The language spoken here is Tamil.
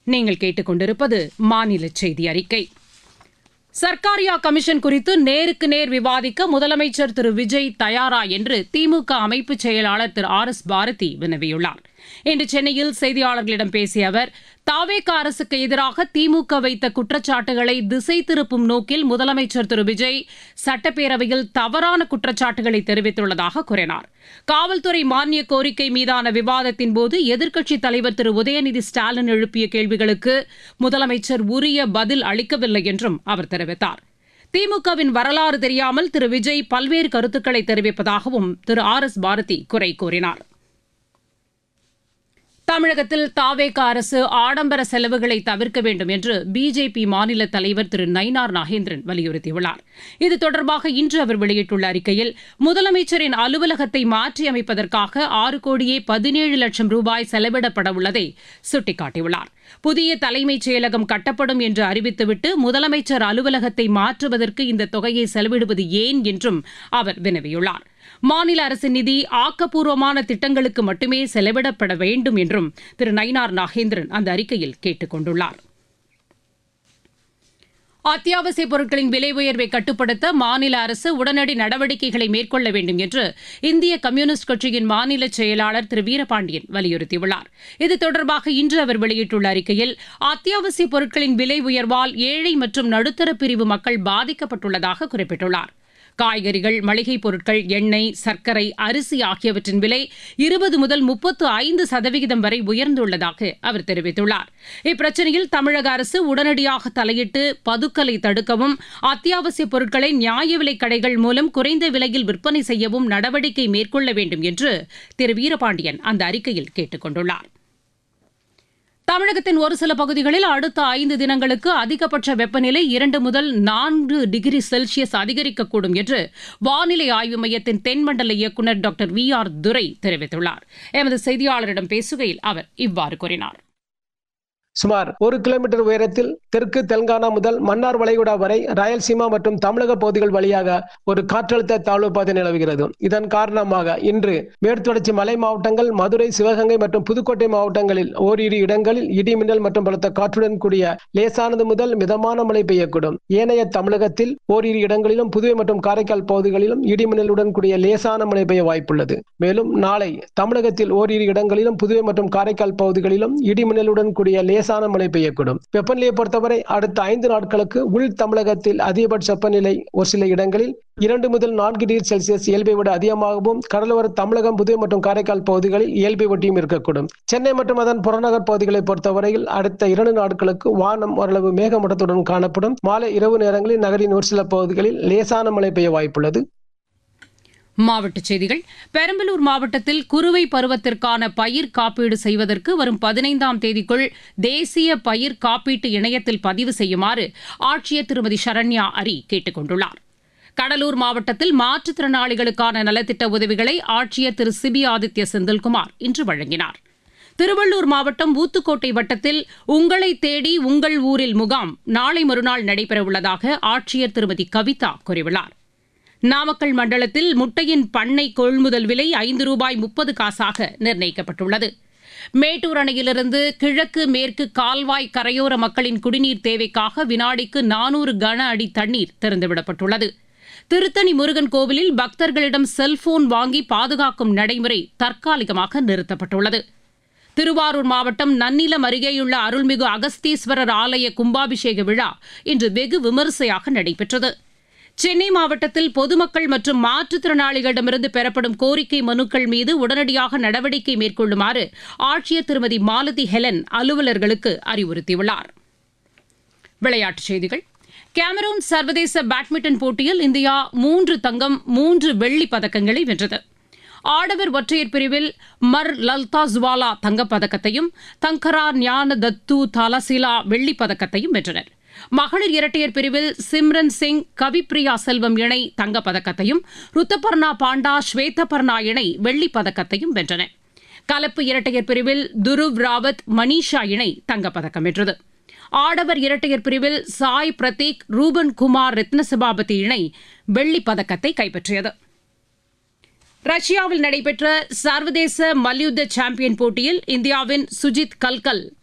நீங்கள் கேட்டுக்கொண்டிருப்பது மாநில செய்தி அறிக்கை சர்க்காரியா கமிஷன் குறித்து நேருக்கு நேர் விவாதிக்க முதலமைச்சர் திரு விஜய் தயாரா என்று திமுக அமைப்பு செயலாளர் திரு ஆர் எஸ் பாரதி வினவியுள்ளார் இன்று சென்னையில் செய்தியாளர்களிடம் பேசிய அவர் தாவேக அரசுக்கு எதிராக திமுக வைத்த குற்றச்சாட்டுகளை திசை திருப்பும் நோக்கில் முதலமைச்சர் திரு விஜய் சட்டப்பேரவையில் தவறான குற்றச்சாட்டுகளை தெரிவித்துள்ளதாக கூறினார் காவல்துறை மானிய கோரிக்கை மீதான விவாதத்தின் போது எதிர்க்கட்சித் தலைவர் திரு உதயநிதி ஸ்டாலின் எழுப்பிய கேள்விகளுக்கு முதலமைச்சர் உரிய பதில் அளிக்கவில்லை என்றும் அவர் தெரிவித்தார் திமுகவின் வரலாறு தெரியாமல் திரு விஜய் பல்வேறு கருத்துக்களை தெரிவிப்பதாகவும் திரு ஆர் எஸ் பாரதி குறை கூறினார் தமிழகத்தில் தாவேக அரசு ஆடம்பர செலவுகளை தவிர்க்க வேண்டும் என்று பிஜேபி மாநில தலைவர் திரு நயினார் நாகேந்திரன் வலியுறுத்தியுள்ளார் இது தொடர்பாக இன்று அவர் வெளியிட்டுள்ள அறிக்கையில் முதலமைச்சரின் அலுவலகத்தை மாற்றியமைப்பதற்காக ஆறு கோடியே பதினேழு லட்சம் ரூபாய் செலவிடப்பட உள்ளதை சுட்டிக்காட்டியுள்ளார் புதிய தலைமைச் செயலகம் கட்டப்படும் என்று அறிவித்துவிட்டு முதலமைச்சர் அலுவலகத்தை மாற்றுவதற்கு இந்த தொகையை செலவிடுவது ஏன் என்றும் அவர் வினவியுள்ளார் மாநில அரசின் நிதி ஆக்கப்பூர்வமான திட்டங்களுக்கு மட்டுமே செலவிடப்பட வேண்டும் என்றும் திரு நயினார் நாகேந்திரன் அந்த அறிக்கையில் கேட்டுக் கொண்டுள்ளார் அத்தியாவசிய பொருட்களின் விலை உயர்வை கட்டுப்படுத்த மாநில அரசு உடனடி நடவடிக்கைகளை மேற்கொள்ள வேண்டும் என்று இந்திய கம்யூனிஸ்ட் கட்சியின் மாநில செயலாளர் திரு வீரபாண்டியன் வலியுறுத்தியுள்ளார் இது தொடர்பாக இன்று அவர் வெளியிட்டுள்ள அறிக்கையில் அத்தியாவசிய பொருட்களின் விலை உயர்வால் ஏழை மற்றும் நடுத்தர பிரிவு மக்கள் பாதிக்கப்பட்டுள்ளதாக குறிப்பிட்டுள்ளார் காய்கறிகள் மளிகைப் பொருட்கள் எண்ணெய் சர்க்கரை அரிசி ஆகியவற்றின் விலை இருபது முதல் முப்பத்து ஐந்து சதவிகிதம் வரை உயர்ந்துள்ளதாக அவர் தெரிவித்துள்ளார் இப்பிரச்சனையில் தமிழக அரசு உடனடியாக தலையிட்டு பதுக்கலை தடுக்கவும் அத்தியாவசிய பொருட்களை நியாய விலைக் கடைகள் மூலம் குறைந்த விலையில் விற்பனை செய்யவும் நடவடிக்கை மேற்கொள்ள வேண்டும் என்று திரு வீரபாண்டியன் அந்த அறிக்கையில் கேட்டுக் கொண்டுள்ளார் தமிழகத்தின் ஒரு சில பகுதிகளில் அடுத்த ஐந்து தினங்களுக்கு அதிகபட்ச வெப்பநிலை இரண்டு முதல் நான்கு டிகிரி செல்சியஸ் அதிகரிக்கக்கூடும் என்று வானிலை ஆய்வு மையத்தின் தென்மண்டல இயக்குநர் டாக்டர் வி ஆர் துரை தெரிவித்துள்ளார் எமது செய்தியாளரிடம் பேசுகையில் அவர் இவ்வாறு கூறினார் சுமார் ஒரு கிலோமீட்டர் உயரத்தில் தெற்கு தெலுங்கானா முதல் மன்னார் வளைகுடா வரை ராயல்சீமா மற்றும் தமிழக பகுதிகள் வழியாக ஒரு காற்றழுத்த தாழ்வு பாதை நிலவுகிறது இதன் காரணமாக இன்று மேற்குத்தொடர்ச்சி மலை மாவட்டங்கள் மதுரை சிவகங்கை மற்றும் புதுக்கோட்டை மாவட்டங்களில் ஓரிரு இடங்களில் இடி மின்னல் மற்றும் பலத்த காற்றுடன் கூடிய லேசானது முதல் மிதமான மழை பெய்யக்கூடும் ஏனைய தமிழகத்தில் ஓரிரு இடங்களிலும் புதுவை மற்றும் காரைக்கால் பகுதிகளிலும் இடி மின்னலுடன் கூடிய லேசான மழை பெய்ய வாய்ப்புள்ளது மேலும் நாளை தமிழகத்தில் ஓரிரு இடங்களிலும் புதுவை மற்றும் காரைக்கால் பகுதிகளிலும் இடி மின்னலுடன் கூடிய லேசான மழை பெய்யக்கூடும் வெப்பநிலையை பொறுத்தவரை அடுத்த ஐந்து நாட்களுக்கு உள் தமிழகத்தில் அதிகபட்ச வெப்பநிலை ஒரு சில இடங்களில் இரண்டு முதல் நான்கு டிகிரி செல்சியஸ் இயல்பை விட அதிகமாகவும் கடலோர தமிழகம் புதுவை மற்றும் காரைக்கால் பகுதிகளில் இயல்பை ஒட்டியும் இருக்கக்கூடும் சென்னை மற்றும் அதன் புறநகர் பகுதிகளை பொறுத்தவரையில் அடுத்த இரண்டு நாட்களுக்கு வானம் ஓரளவு மேகமூட்டத்துடன் காணப்படும் மாலை இரவு நேரங்களில் நகரின் ஒரு சில பகுதிகளில் லேசான மழை பெய்ய வாய்ப்புள்ளது மாவட்டச் செய்திகள் பெரம்பலூர் மாவட்டத்தில் குறுவை பருவத்திற்கான பயிர் காப்பீடு செய்வதற்கு வரும் பதினைந்தாம் தேதிக்குள் தேசிய பயிர் காப்பீட்டு இணையத்தில் பதிவு செய்யுமாறு ஆட்சியர் திருமதி சரண்யா அரி கேட்டுக் கொண்டுள்ளார் கடலூர் மாவட்டத்தில் மாற்றுத்திறனாளிகளுக்கான நலத்திட்ட உதவிகளை ஆட்சியர் திரு சிபி ஆதித்ய செந்தில்குமார் இன்று வழங்கினார் திருவள்ளூர் மாவட்டம் ஊத்துக்கோட்டை வட்டத்தில் உங்களை தேடி உங்கள் ஊரில் முகாம் நாளை மறுநாள் நடைபெறவுள்ளதாக ஆட்சியர் திருமதி கவிதா கூறியுள்ளார் நாமக்கல் மண்டலத்தில் முட்டையின் பண்ணை கொள்முதல் விலை ஐந்து ரூபாய் முப்பது காசாக நிர்ணயிக்கப்பட்டுள்ளது மேட்டூர் அணையிலிருந்து கிழக்கு மேற்கு கால்வாய் கரையோர மக்களின் குடிநீர் தேவைக்காக வினாடிக்கு நானூறு கன அடி தண்ணீர் திறந்துவிடப்பட்டுள்ளது திருத்தணி முருகன் கோவிலில் பக்தர்களிடம் செல்போன் வாங்கி பாதுகாக்கும் நடைமுறை தற்காலிகமாக நிறுத்தப்பட்டுள்ளது திருவாரூர் மாவட்டம் நன்னிலம் அருகேயுள்ள அருள்மிகு அகஸ்தீஸ்வரர் ஆலய கும்பாபிஷேக விழா இன்று வெகு விமரிசையாக நடைபெற்றது சென்னை மாவட்டத்தில் பொதுமக்கள் மற்றும் மாற்றுத்திறனாளிகளிடமிருந்து பெறப்படும் கோரிக்கை மனுக்கள் மீது உடனடியாக நடவடிக்கை மேற்கொள்ளுமாறு ஆட்சியர் திருமதி மாலதி ஹெலன் அலுவலர்களுக்கு அறிவுறுத்தியுள்ளார் விளையாட்டுச் செய்திகள் கேமரூன் சர்வதேச பேட்மிண்டன் போட்டியில் இந்தியா மூன்று தங்கம் மூன்று வெள்ளிப் பதக்கங்களை வென்றது ஆடவர் ஒற்றையர் பிரிவில் மர் லல்தா ஜுவாலா தங்கப்பதக்கத்தையும் தங்கரா ஞான தத்து தலசிலா வெள்ளிப் பதக்கத்தையும் வென்றனர் மகளிர் இரட்டையர் பிரிவில் சிம்ரன் சிங் கவிப்ரியா செல்வம் இணை தங்கப்பதக்கத்தையும் ருத்தபர்ணா பாண்டா ஸ்வேதபர்ணா இணை வெள்ளிப் பதக்கத்தையும் வென்றன கலப்பு இரட்டையர் பிரிவில் துருவ் ராவத் மனிஷா இணை தங்கப்பதக்கம் வென்றது ஆடவர் இரட்டையர் பிரிவில் சாய் பிரதீக் ரூபன் குமார் ரத்னசபாபதி இணை வெள்ளிப் பதக்கத்தை கைப்பற்றியது ரஷ்யாவில் நடைபெற்ற சர்வதேச மல்யுத்த சாம்பியன் போட்டியில் இந்தியாவின் சுஜித் கல்கல்